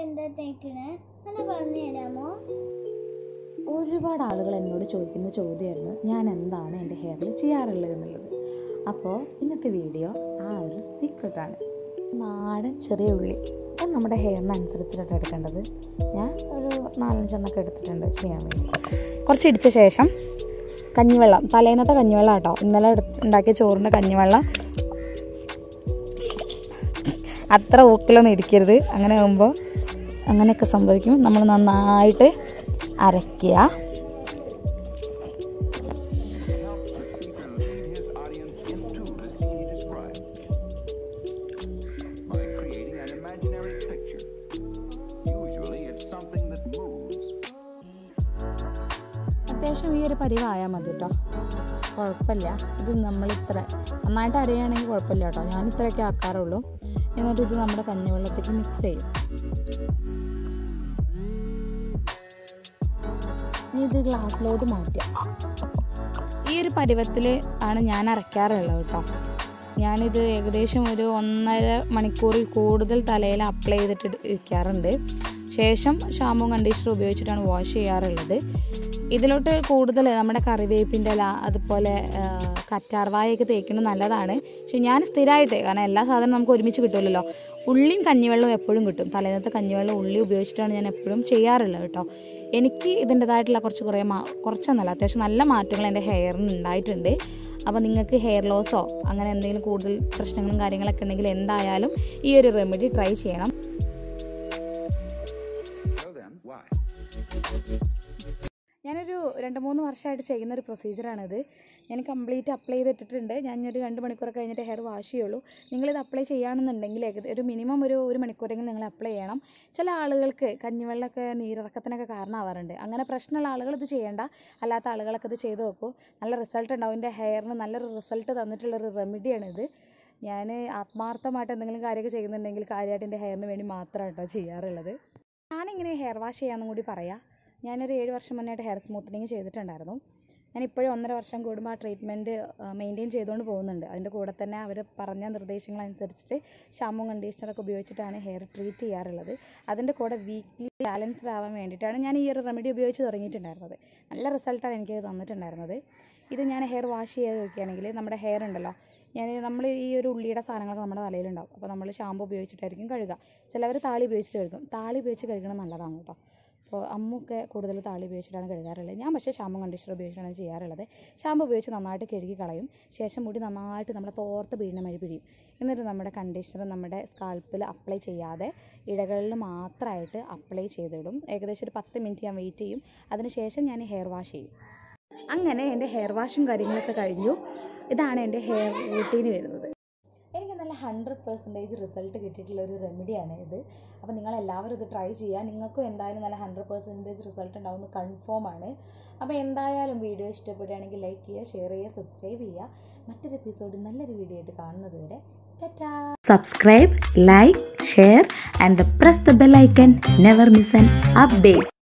എന്താ തേക്കണേ ഒന്ന് പറഞ്ഞു തരാമോ ഒരുപാട് ആളുകൾ എന്നോട് ചോദിക്കുന്ന ചോദ്യമായിരുന്നു ഞാൻ എന്താണ് എൻ്റെ ഹെയറിൽ ചെയ്യാറുള്ളത് എന്നുള്ളത് അപ്പോൾ ഇന്നത്തെ വീഡിയോ ആ ഒരു സീക്രട്ടാണ് നാടൻ ചെറിയ ഉള്ളി അത് നമ്മുടെ ഹെയറിന് അനുസരിച്ചിട്ടാണ് എടുക്കേണ്ടത് ഞാൻ ഒരു നാലഞ്ചെണ്ണൊക്കെ എടുത്തിട്ടുണ്ട് ചെയ്യാൻ വേണ്ടി കുറച്ച് ഇടിച്ച ശേഷം കഞ്ഞിവെള്ളം തലേന്നത്തെ കഞ്ഞിവെള്ളം കേട്ടോ ഇന്നലെ എടുത്ത് ഉണ്ടാക്കിയ ചോറിൻ്റെ കഞ്ഞിവെള്ളം അത്ര ഊക്കിലൊന്നും ഇടിക്കരുത് അങ്ങനെ ആകുമ്പോൾ അങ്ങനെയൊക്കെ സംഭവിക്കും നമ്മൾ നന്നായിട്ട് അരയ്ക്കുക his audience into the scene he described by creating an imaginary picture. Usually, it's something that moves. അത്യാവശ്യം ഈ ഒരു പരിവായാൽ മതി കേട്ടോ കുഴപ്പമില്ല ഇത് നമ്മൾ ഇത്ര നന്നായിട്ട് അരയുകയാണെങ്കിൽ കുഴപ്പമില്ല കേട്ടോ ഞാൻ ഇത്രയൊക്കെ ആക്കാറുള്ളൂ എന്നിട്ട് ഇത് നമ്മുടെ കഞ്ഞിവെള്ളത്തേക്ക് മിക്സ് ചെയ്യും ഇനി ഇത് ഗ്ലാസ്സിലോട്ട് മാറ്റാം ഈ ഒരു പരുവത്തിൽ ആണ് ഞാൻ അരയ്ക്കാറുള്ളത് കേട്ടോ ഞാനിത് ഏകദേശം ഒരു ഒന്നര മണിക്കൂറിൽ കൂടുതൽ തലയിൽ അപ്ലൈ ചെയ്തിട്ട് ഇരിക്കാറുണ്ട് ശേഷം ഷാമ്പും കണ്ടീഷണർ ഉപയോഗിച്ചിട്ടാണ് വാഷ് ചെയ്യാറുള്ളത് ഇതിലോട്ട് കൂടുതൽ നമ്മുടെ കറിവേപ്പിൻ്റെ ഇല അതുപോലെ ആ, കറ്റാർവായൊക്കെ തേക്കുന്നത് നല്ലതാണ് പക്ഷെ ഞാൻ സ്ഥിരമായിട്ട് കാരണം എല്ലാ സാധനവും നമുക്ക് ഒരുമിച്ച് കിട്ടുമല്ലോ ഉള്ളിയും കഞ്ഞിവെള്ളവും എപ്പോഴും കിട്ടും തലേന്നത്തെ കഞ്ഞിവെള്ളം ഉള്ളി ഉപയോഗിച്ചിട്ടാണ് ഞാൻ എപ്പോഴും ചെയ്യാറുള്ളത് കേട്ടോ എനിക്ക് ഇതിൻ്റെതായിട്ടുള്ള കുറച്ച് കുറേ മാ കുറച്ചൊന്നല്ല അത്യാവശ്യം നല്ല മാറ്റങ്ങൾ എൻ്റെ ഹെയറിന് ഉണ്ടായിട്ടുണ്ട് അപ്പോൾ നിങ്ങൾക്ക് ഹെയർ ലോസോ അങ്ങനെ എന്തെങ്കിലും കൂടുതൽ പ്രശ്നങ്ങളും കാര്യങ്ങളൊക്കെ ഉണ്ടെങ്കിൽ എന്തായാലും ഈ ഒരു റെമഡി ട്രൈ ചെയ്യണം So then, why? ഞാനൊരു രണ്ട് മൂന്ന് വർഷമായിട്ട് ചെയ്യുന്ന ഒരു പ്രൊസീജിയറാണിത് ഞാൻ കംപ്ലീറ്റ് അപ്ലൈ ചെയ്തിട്ടിട്ടുണ്ട് ഞാൻ ഒരു രണ്ട് മണിക്കൂർ കഴിഞ്ഞിട്ട് ഹെയർ വാഷ് ചെയ്യുള്ളൂ നിങ്ങളിത് അപ്ലൈ ചെയ്യുകയാണെന്നുണ്ടെങ്കിൽ ഏകദേശം ഒരു മിനിമം ഒരു ഒരു മണിക്കൂറെങ്കിലും നിങ്ങൾ അപ്ലൈ ചെയ്യണം ചില ആളുകൾക്ക് കഞ്ഞിവെള്ളമൊക്കെ നീരിറക്കത്തിനൊക്കെ കാരണമാവാറുണ്ട് അങ്ങനെ പ്രശ്നമുള്ള ആളുകൾ ഇത് ചെയ്യേണ്ട അല്ലാത്ത ആളുകളൊക്കെ ഇത് ചെയ്ത് നോക്കൂ നല്ല റിസൾട്ട് ഉണ്ടാവും എൻ്റെ ഹെയറിന് നല്ലൊരു റിസൾട്ട് തന്നിട്ടുള്ളൊരു റെമഡിയാണിത് ഞാൻ ആത്മാർത്ഥമായിട്ട് എന്തെങ്കിലും കാര്യമൊക്കെ ചെയ്യുന്നുണ്ടെങ്കിൽ കാര്യമായിട്ട് എൻ്റെ ഹെയറിന് വേണ്ടി മാത്രമാണ് കേട്ടോ ചെയ്യാറുള്ളത് ഞാനിങ്ങനെ ഹെയർ വാഷ് ചെയ്യാമെന്നും കൂടി പറയാം ഞാനൊരു ഏഴ് വർഷം മുന്നായിട്ട് ഹെയർ സ്മൂത്തനിങ് ചെയ്തിട്ടുണ്ടായിരുന്നു ഞാൻ ഇപ്പോഴും ഒന്നര വർഷം കൂടുമ്പോൾ ആ ട്രീറ്റ്മെൻറ്റ് മെയിൻറ്റെയിൻ ചെയ്തുകൊണ്ട് പോകുന്നുണ്ട് അതിൻ്റെ കൂടെ തന്നെ അവർ പറഞ്ഞ നിർദ്ദേശങ്ങൾ അനുസരിച്ചിട്ട് ഷാമ്പും കണ്ടീഷണറൊക്കെ ഉപയോഗിച്ചിട്ടാണ് ഹെയർ ട്രീറ്റ് ചെയ്യാറുള്ളത് അതിൻ്റെ കൂടെ വീക്ക്ലി ബാലൻസ്ഡ് ആവാൻ വേണ്ടിയിട്ടാണ് ഞാൻ ഈ ഒരു റെമഡി ഉപയോഗിച്ച് തുടങ്ങിയിട്ടുണ്ടായിരുന്നത് നല്ല റിസൾട്ടാണ് എനിക്ക് തന്നിട്ടുണ്ടായിരുന്നത് ഇത് ഞാൻ ഹെയർ വാഷ് ചെയ്ത് നോക്കുകയാണെങ്കിൽ നമ്മുടെ ഹെയർ ഉണ്ടല്ലോ ഞാൻ നമ്മൾ ഈ ഒരു ഉള്ളിയുടെ സാധനങ്ങളൊക്കെ നമ്മുടെ തലയിലുണ്ടാവും അപ്പോൾ നമ്മൾ ഷാമ്പു ഉപയോഗിച്ചിട്ടായിരിക്കും കഴുകുക ചിലവർ താളി ഉപയോഗിച്ചിട്ട് കഴുകും താളി ഉപയോഗിച്ച് കഴുകണം നല്ലതാണ് കേട്ടോ അപ്പോൾ അമ്മൊക്കെ കൂടുതൽ താളി ഉപയോഗിച്ചിട്ടാണ് കഴുകാറുള്ളത് ഞാൻ പക്ഷേ ഷാമ്പു കണ്ടീഷണർ ഉപയോഗിച്ചാണ് ചെയ്യാറുള്ളത് ഷാമ്പു ഉപയോഗിച്ച് നന്നായിട്ട് കഴുകി കളയും ശേഷം മുടി നന്നായിട്ട് നമ്മൾ തോർത്ത് പിഴിയുന്ന മാതിരി പിഴിയും എന്നിട്ട് നമ്മുടെ കണ്ടീഷണർ നമ്മുടെ സ്കാൾപ്പിൽ അപ്ലൈ ചെയ്യാതെ ഇടകളിൽ മാത്രമായിട്ട് അപ്ലൈ ചെയ്തിടും ഏകദേശം ഒരു പത്ത് മിനിറ്റ് ഞാൻ വെയിറ്റ് ചെയ്യും അതിനുശേഷം ഞാൻ ഹെയർ വാഷ് ചെയ്യും അങ്ങനെ എൻ്റെ ഹെയർ വാഷും കാര്യങ്ങളൊക്കെ കഴിഞ്ഞു ഇതാണ് എൻ്റെ ഹെയർ റൂട്ടീന് വരുന്നത് എനിക്ക് നല്ല ഹൺഡ്രഡ് പെർസെൻറ്റേജ് റിസൾട്ട് കിട്ടിയിട്ടുള്ള ഒരു റെമഡിയാണ് ഇത് അപ്പോൾ നിങ്ങൾ എല്ലാവരും ഇത് ട്രൈ ചെയ്യുക നിങ്ങൾക്കും എന്തായാലും നല്ല ഹൺഡ്രഡ് പെർസെൻറ്റേജ് റിസൾട്ട് ഉണ്ടാവുമെന്ന് കൺഫേം ആണ് അപ്പോൾ എന്തായാലും വീഡിയോ ഇഷ്ടപ്പെടുകയാണെങ്കിൽ ലൈക്ക് ചെയ്യുക ഷെയർ ചെയ്യുക സബ്സ്ക്രൈബ് ചെയ്യുക മറ്റൊരു എപ്പിസോഡ് നല്ലൊരു വീഡിയോ ആയിട്ട് കാണുന്നത് വരെ Tata subscribe, like, share, and press the bell icon. Never miss an update.